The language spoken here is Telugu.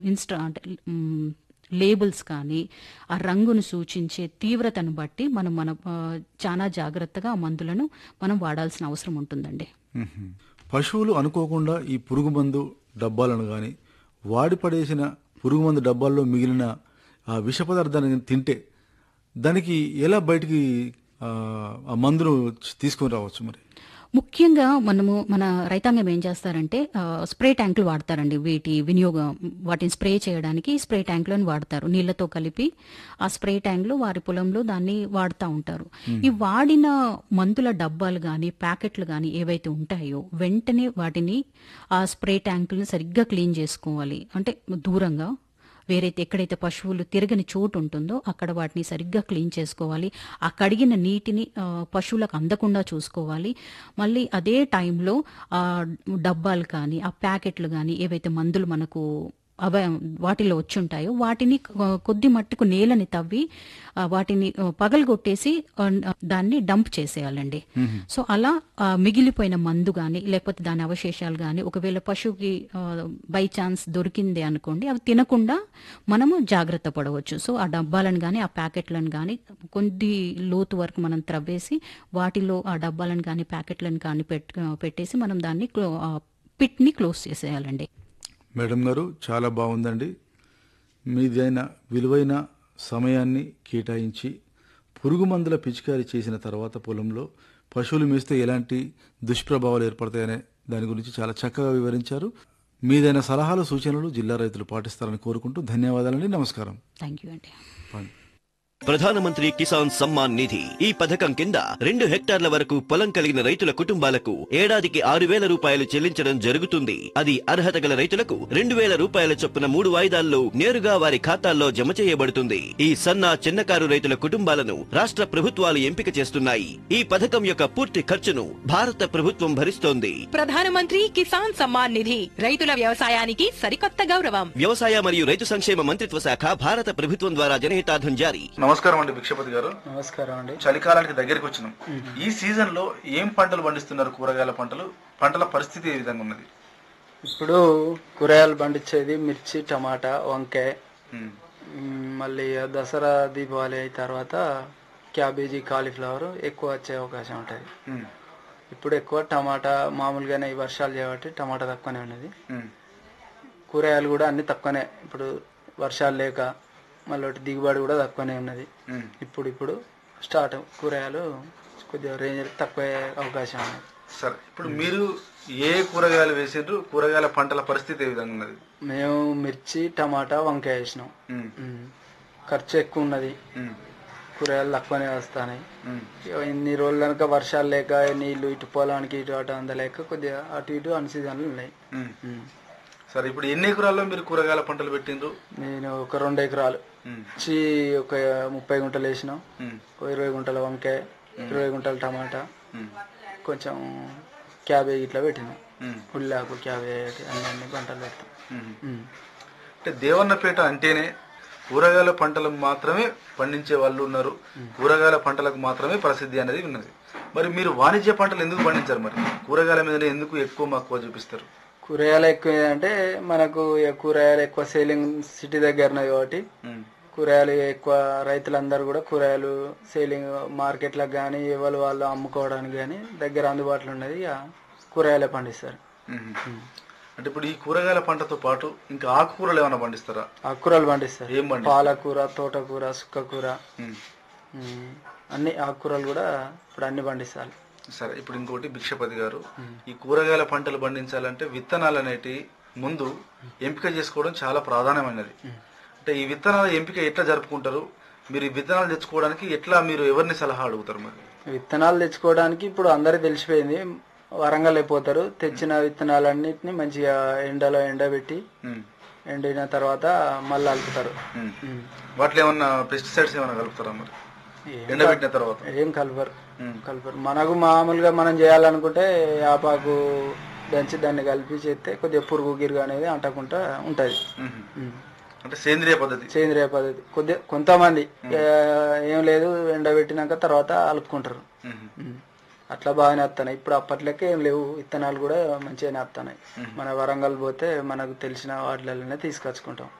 ఇన్స్టా అంటే మ్, లేబుల్స్ కానీ ఆ రంగును సూచించే తీవ్రతను బట్టి మనం మన ఆ, చాలా జాగ్రత్తగా ఆ మందులను మనం వాడాల్సిన అవసరం ఉంటుందండి మ్మ్. పశువులు అనుకోకుండా ఈ పురుగు మందు డబ్బాలను కానీ వాడి పడేసిన పురుగు మందు డబ్బాల్లో మిగిలిన ఆ విష పదార్థాన్ని తింటే దానికి ఎలా బయటికి ఆ, ఆ మందును తీసుకొని రావచ్చు మరి ముఖ్యంగా మనము మన రైతాంగం ఏం చేస్తారంటే ఆ, స్ప్రే ట్యాంకులు వాడతారండి వీటి వినియోగం వాటిని స్ప్రే చేయడానికి స్ప్రే ట్యాంకులను వాడతారు నీళ్లతో కలిపి ఆ స్ప్రే ట్యాంకులు వారి పొలంలో దాన్ని వాడుతూ ఉంటారు ఈ వాడిన మందుల డబ్బాలు కానీ ప్యాకెట్లు కానీ ఏవైతే ఉంటాయో వెంటనే వాటిని ఆ స్ప్రే ట్యాంకులను సరిగ్గా క్లీన్ చేసుకోవాలి అంటే దూరంగా వేరైతే ఎక్కడైతే పశువులు తిరగని చోటు ఉంటుందో అక్కడ వాటిని సరిగ్గా క్లీన్ చేసుకోవాలి ఆ కడిగిన నీటిని ఆ, పశువులకు అందకుండా చూసుకోవాలి మళ్ళీ అదే టైంలో ఆ డబ్బాలు కానీ ఆ ప్యాకెట్లు కానీ ఏవైతే మందులు మనకు అవ వాటిలో వచ్చి ఉంటాయో వాటిని కొ- కొద్ది మట్టుకు నేలని తవ్వి ఆ, వాటిని ఆ, పగలగొట్టేసి ఆ, దాన్ని డంప్ చేసేయాలండి సో అలా ఆ, మిగిలిపోయిన మందు కానీ లేకపోతే దాని అవశేషాలు కానీ ఒకవేళ పశువుకి బై ఛాన్స్ దొరికింది అనుకోండి అవి తినకుండా మనము జాగ్రత్త పడవచ్చు సో ఆ డబ్బాలను కానీ ఆ ప్యాకెట్లను కానీ కొద్ది లోతు వరకు మనం త్రవ్వేసి వాటిలో ఆ డబ్బాలను కానీ ప్యాకెట్లను కానీ పెట్ పెట్టేసి మనం దాన్ని క్లో- ఆ పిట్ని క్లోజ్ చేసేయాలండి మేడం గారు చాలా బాగుందండి మీదైన విలువైన సమయాన్ని కేటాయించి పురుగు మందుల పిచికారీ చేసిన తర్వాత పొలంలో పశువులు మేస్తే ఎలాంటి దుష్ప్రభావాలు ఏర్పడతాయనే దాని గురించి చాలా చక్కగా వివరించారు మీదైన సలహాలు సూచనలు జిల్లా రైతులు పాటిస్తారని కోరుకుంటూ ధన్యవాదాలండి నమస్కారం థ్యాంక్ యూ అండి పండి. ప్రధానమంత్రి కిసాన్ సమ్మాన్ నిధి ఈ పథకం కింద రెండు హెక్టార్ల వరకు పొలం కలిగిన రైతుల కుటుంబాలకు ఏడాదికి ఆరు వేల రూపాయలు చెల్లించడం జరుగుతుంది అది అర్హత గల రైతులకు రెండు వేల రూపాయల చొప్పున మూడు వాయిదాల్లో నేరుగా వారి ఖాతాల్లో జమ చేయబడుతుంది ఈ సన్న చిన్నకారు రైతుల కుటుంబాలను రాష్ట్ర ప్రభుత్వాలు ఎంపిక చేస్తున్నాయి ఈ పథకం యొక్క పూర్తి ఖర్చును భారత ప్రభుత్వం భరిస్తోంది ప్రధానమంత్రి కిసాన్ సమ్మాన్ నిధి రైతుల వ్యవసాయానికి సరికొత్త గౌరవం వ్యవసాయ మరియు రైతు సంక్షేమ మంత్రిత్వ శాఖ భారత ప్రభుత్వం ద్వారా జనహితార్థం జారీ నమస్కారం అండి భిక్షపతి గారు నమస్కారం అండి చలికాలానికి దగ్గరికి వచ్చినాం ఈ సీజన్ లో ఏం పంటలు పండిస్తున్నారు కూరగాయల పంటలు పంటల పరిస్థితి ఏ విధంగా ఉన్నది ఇప్పుడు కూరగాయలు పండించేది మిర్చి టమాటా వంకాయ ఉమ్, మ్, మళ్ళీ దసరా దీపావళి అయిన తర్వాత క్యాబేజీ కాలీఫ్లవర్ ఎక్కువ వచ్చే అవకాశం ఉంటుంది ఉమ్, ఇప్పుడు ఎక్కువ టమాటా మామూలుగానే ఈ వర్షాలు చేయబట్టి టమాటా తక్కువనే ఉన్నది ఉమ్, కూరగాయలు కూడా అన్ని తక్కువనే ఇప్పుడు వర్షాలు లేక మళ్ళీ ఒకటి దిగుబడి కూడా తక్కువనే ఉన్నది ఉమ్. ఇప్పుడు ఇప్పుడు స్టార్ట్ కూరగాయలు కొద్దిగా రేంజ్ తక్కువ అవకాశం ఉన్నది సరే ఇప్పుడు మీరు ఏ కూరగాయలు వేసిండ్రు కూరగాయల పంటల పరిస్థితి ఏ విధంగా ఉన్నది మేము మిర్చి టమాటా వంకాయ వేసినాం ఉమ్, మ్. ఖర్చు ఎక్కువ ఉన్నది ఉమ్, కూరగాయలు తక్కువనే వస్తాయి ఉమ్, ఇన్ని రోజులు కనుక వర్షాలు లేక నీళ్లు ఇటు పొలానికి ఇటు అటు అందలేక కొద్దిగా అటు ఇటు అన్ని సీజన్లు ఉన్నాయి ఉమ్. ఉమ్. సరే ఇప్పుడు ఎన్ని ఎకరాల్లో మీరు కూరగాయల పంటలు పెట్టిండ్రు నేను ఒక రెండు ఎకరాలు ఉమ్, వచ్చి ఒక ముప్పై గుంటలు వేసినాం ఉమ్, ఒక ఇరవై గుంటల వంకాయ ఇరవై గుంటల టమాటా ఉమ్, కొంచెం క్యాబేజ్ ఇట్లా పెట్టినాం ఉమ్, ఉల్లాకు క్యాబేజ్ అన్ని అన్ని పంటలు పెడతాం ఉమ్. ఉమ్. అంటే దేవన్నపేట అంటేనే కూరగాయల పంటలు మాత్రమే పండించే వాళ్ళు ఉన్నారు కూరగాయల పంటలకు మాత్రమే ప్రసిద్ధి అనేది ఉన్నది మరి మీరు వాణిజ్య పంటలు ఎందుకు పండించారు మరి కూరగాయల మీద ఎందుకు ఎక్కువ మక్కువ చూపిస్తారు కూరగాయలు ఎక్కువ అంటే మనకు ఇక కూరగాయలు ఎక్కువ సేలింగ్ సిటీ దగ్గర ఉన్నది కాబట్టి ఉమ్, కూరగాయలు ఎక్కువ రైతులందరూ కూడా కూరగాయలు సేలింగ్ మార్కెట్లకు కానీ ఎవరు వాళ్ళు అమ్ముకోవడానికి కానీ దగ్గర అందుబాటులో ఉన్నది ఇక కూరగాయలే పండిస్తారు ఉమ్. అంటే ఇప్పుడు ఈ కూరగాయల పంటతో పాటు ఇంకా ఆకుకూరలు ఏమైనా పండిస్తారా ఆకుకూరలు పండిస్తారు ఏం పండిస్తారు పాలకూర తోటకూర సుక్కకూర ఉమ్. ఉమ్, అన్ని ఆకుకూరలు కూడా ఇప్పుడు అన్ని పండిస్తారు సరే ఇప్పుడు ఇంకోటి భిక్షపతి గారు ఈ కూరగాయల పంటలు పండించాలంటే విత్తనాలు అనేటి ముందు ఎంపిక చేసుకోవడం చాలా ప్రాధాన్యమైనది అంటే ఈ విత్తనాల ఎంపిక ఎట్లా జరుపుకుంటారు మీరు ఈ విత్తనాలు తెచ్చుకోవడానికి ఎట్లా మీరు ఎవరిని సలహా అడుగుతారు మరి విత్తనాలు తెచ్చుకోవడానికి ఇప్పుడు అందరికి తెలిసిపోయింది వరంగల్ అయిపోతారు తెచ్చిన విత్తనాలన్నిటిని మంచిగా ఎండలో ఎండబెట్టి ఉమ్, ఎండిన తర్వాత మళ్ళీ అలుపుతారు ఉమ్. ఉమ్. వాటిలో ఏమన్నా పెస్టిసైడ్స్ ఏమైనా కలుపుతారా మరి ఏం ఎండబెట్టిన తర్వాత ఏం కలపరు ఉమ్. కలపరు మనకు మామూలుగా మనం చేయాలనుకుంటే యాపాకు దంచి దాన్ని కలిపి చేస్తే కొద్దిగా పురుగు గిరుగు అనేది అంటకుండా ఉంటది ఉమ్. ఉమ్. అంటే సేంద్రియ పద్ధతి సేంద్రియ పద్ధతి కొద్దిగా కొంతమంది ఏ- ఏం లేదు ఎండబెట్టినాక తర్వాత అలుపుకుంటారు ఉమ్. ఉమ్. అట్లా బాగానే వస్తున్నాయి ఇప్పుడు అప్పట్లకే ఏం లేవు విత్తనాలు కూడా మంచిగానే వస్తున్నాయి మన వరంగల్ పోతే మనకు తెలిసిన వాటిలలోనే తీసుకొచ్చుకుంటాం